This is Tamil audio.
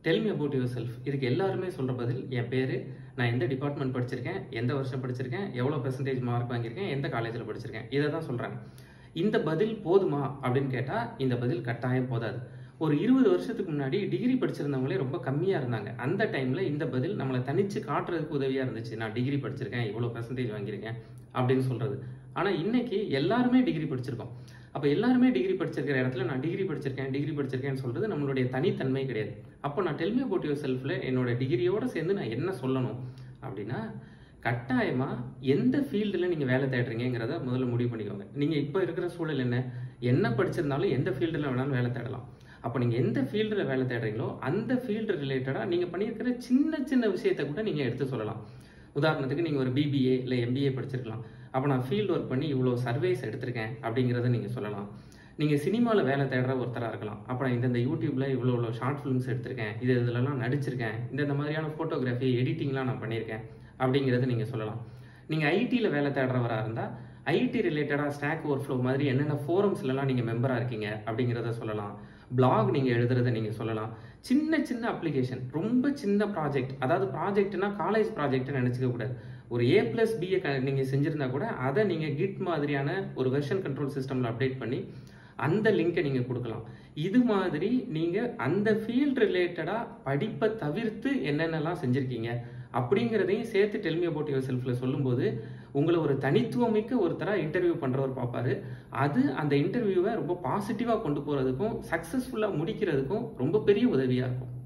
del me about yourself இதுக்கு எல்லாருமே சொல்கிற பதில் என் பேர் நான் எந்த டிபார்ட்மெண்ட் படிச்சிருக்கேன் எந்த வருஷம் படிச்சிருக்கேன் எவ்வளோ பெர்சன்டேஜ் மார்க் வாங்கியிருக்கேன் எந்த காலேஜில் படிச்சிருக்கேன் இதை தான் சொல்கிறாங்க இந்த பதில் போதுமா அப்படின்னு கேட்டால் இந்த பதில் கட்டாயம் போதாது ஒரு இருபது வருஷத்துக்கு முன்னாடி டிகிரி படிச்சிருந்தவங்களே ரொம்ப கம்மியாக இருந்தாங்க அந்த டைமில் இந்த பதில் நம்மளை தனிச்சு காட்டுறதுக்கு உதவியாக இருந்துச்சு நான் டிகிரி படிச்சிருக்கேன் இவ்வளோ பெர்சன்டேஜ் வாங்கியிருக்கேன் அப்படின்னு சொல்கிறது ஆனால் இன்னைக்கு எல்லாருமே டிகிரி படிச்சிருக்கோம் அப்போ எல்லாருமே டிகிரி படிச்சிருக்கிற இடத்துல நான் டிகிரி படிச்சிருக்கேன் டிகிரி படிச்சிருக்கேன்னு சொல்றது நம்மளுடைய தனித்தன்மை கிடையாது அப்போ நான் டெல்மி அபவுட் யுவர் செல்ஃபில் என்னோட டிகிரியோட சேர்ந்து நான் என்ன சொல்லணும் அப்படின்னா கட்டாயமாக எந்த ஃபீல்டில் நீங்கள் வேலை தேடுறீங்கிறத முதல்ல முடிவு பண்ணிக்கோங்க நீங்கள் இப்போ இருக்கிற சூழல் என்ன என்ன படிச்சிருந்தாலும் எந்த ஃபீல்டில் வேணாலும் வேலை தேடலாம் அப்போ நீங்கள் எந்த ஃபீல்டில் வேலை தேடுறீங்களோ அந்த ஃபீல்டு ரிலேட்டடாக நீங்கள் பண்ணியிருக்கிற சின்ன சின்ன விஷயத்தை கூட நீங்கள் எடுத்து சொல்லலாம் உதாரணத்துக்கு நீங்கள் ஒரு பிபிஏ இல்லை எம்பிஏ படிச்சிருக்கலாம் அப்போ நான் ஃபீல்டு ஒர்க் பண்ணி இவ்வளோ சர்வேஸ் எடுத்திருக்கேன் அப்படிங்கிறத நீங்கள் சொல்லலாம் நீங்கள் சினிமாவில் வேலை தேடுற ஒருத்தராக இருக்கலாம் அப்போ நான் இந்தந்த யூடியூப்பில் இவ்வளோ இவ்வளோ ஷார்ட் ஃபிலிம்ஸ் எடுத்திருக்கேன் இது இதிலலாம் நடிச்சிருக்கேன் இந்தந்த மாதிரியான ஃபோட்டோகிராஃபி எடிட்டிங்லாம் நான் பண்ணியிருக்கேன் அப்படிங்கிறத நீங்கள் சொல்லலாம் நீங்கள் ஐடியில் வேலை தேடுறவராக இருந்தால் ஐடி ரிலேட்டடாக ஸ்டாக் ஓவர் ஃப்ளோ மாதிரி என்னென்ன ஃபோரம்ஸ்லலாம் நீங்கள் மெம்பராக இருக்கீங்க அப்படிங்கிறத சொல்லலாம் பிளாக் நீங்கள் எழுதுறத நீங்கள் சொல்லலாம் சின்ன சின்ன அப்ளிகேஷன் ரொம்ப சின்ன ப்ராஜெக்ட் அதாவது ப்ராஜெக்ட்னா காலேஜ் ப்ராஜெக்ட்னு நினச்சிக்க கூடாது ஒரு ஏ பிளஸ் பிஏ நீங்கள் செஞ்சுருந்தா கூட அதை நீங்கள் கிட் மாதிரியான ஒரு வெர்ஷன் கண்ட்ரோல் சிஸ்டமில் அப்டேட் பண்ணி அந்த லிங்கை நீங்கள் கொடுக்கலாம் இது மாதிரி நீங்கள் அந்த ஃபீல்ட் ரிலேட்டடாக படிப்பை தவிர்த்து என்னென்னலாம் செஞ்சுருக்கீங்க அப்படிங்கிறதையும் சேர்த்து டெல்மி அபவுட் யுவர் செல்ஃபில் சொல்லும்போது உங்களை ஒரு தனித்துவமிக்க ஒருத்தராக இன்டர்வியூ பண்ணுறவர் பார்ப்பாரு அது அந்த இன்டர்வியூவை ரொம்ப பாசிட்டிவாக கொண்டு போகிறதுக்கும் சக்ஸஸ்ஃபுல்லாக முடிக்கிறதுக்கும் ரொம்ப பெரிய உதவியாக இருக்கும்